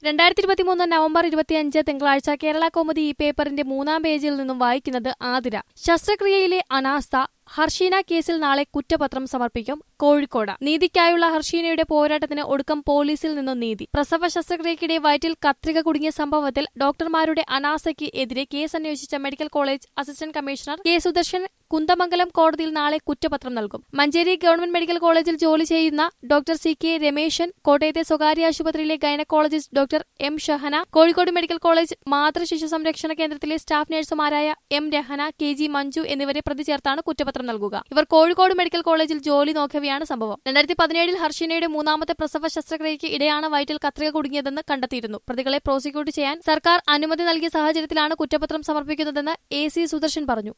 രണ്ടായിരത്തി ഇരുപത്തിമൂന്ന് നവംബർ ഇരുപത്തിയഞ്ച് തിങ്കളാഴ്ച കേരള കൗമുദി ഈ പേപ്പറിന്റെ മൂന്നാം പേജിൽ നിന്നും വായിക്കുന്നത് ആതിര ശസ്ത്രക്രിയയിലെ അനാസ്ഥ ഹർഷീന കേസിൽ നാളെ കുറ്റപത്രം സമർപ്പിക്കും കോഴിക്കോട് നീതിക്കായുള്ള ഹർഷീനയുടെ പോരാട്ടത്തിന് ഒടുക്കം പോലീസിൽ നിന്നും നീതി പ്രസവ ശസ്ത്രക്രിയക്കിടെ വയറ്റിൽ കത്രിക കുടുങ്ങിയ സംഭവത്തിൽ ഡോക്ടർമാരുടെ അനാസ്ഥയ്ക്ക് എതിരെ കേസ് അന്വേഷിച്ച medical college assistant commissioner K Sudarshan Kunthamangalam കോടതിയിൽ നാളെ കുറ്റപത്രം നൽകും മഞ്ചേരി ഗവൺമെന്റ് മെഡിക്കൽ കോളേജിൽ ജോലി ചെയ്യുന്ന ഡോക്ടർ സി കെ രമേശൻ കോട്ടയത്തെ സ്വകാര്യ ആശുപത്രിയിലെ gynaecologist doctor M Shahana Kozhikode medical college മാതൃ ശിശു സംരക്ഷണ കേന്ദ്രത്തിലെ സ്റ്റാഫ് നഴ്സുമാരായ M Rahana K G Manju എന്നിവരെ പ്രതി ചേർത്താണ് കുറ്റപത്രം നൽകുക ഇവർ കോഴിക്കോട് മെഡിക്കൽ കോളേജിൽ ജോലി നോക്കവെയാണ് സംഭവം രണ്ടായിരത്തി പതിനേഴിൽ ഹർഷിനയുടെ മൂന്നാമത്തെ പ്രസവ ശസ്ത്രക്രിയയ്ക്ക് ഇടെയാണ് വയറ്റിൽ കത്രിക കുടുങ്ങിയതെന്ന് കണ്ടെത്തിയിരുന്നു പ്രതികളെ പ്രോസിക്യൂട്ട് ചെയ്യാൻ സർക്കാർ അനുമതി നൽകിയ സാഹചര്യത്തിലാണ് കുറ്റപത്രം സമർപ്പിക്കുന്നതെന്ന് എ സി സുദർശൻ പറഞ്ഞു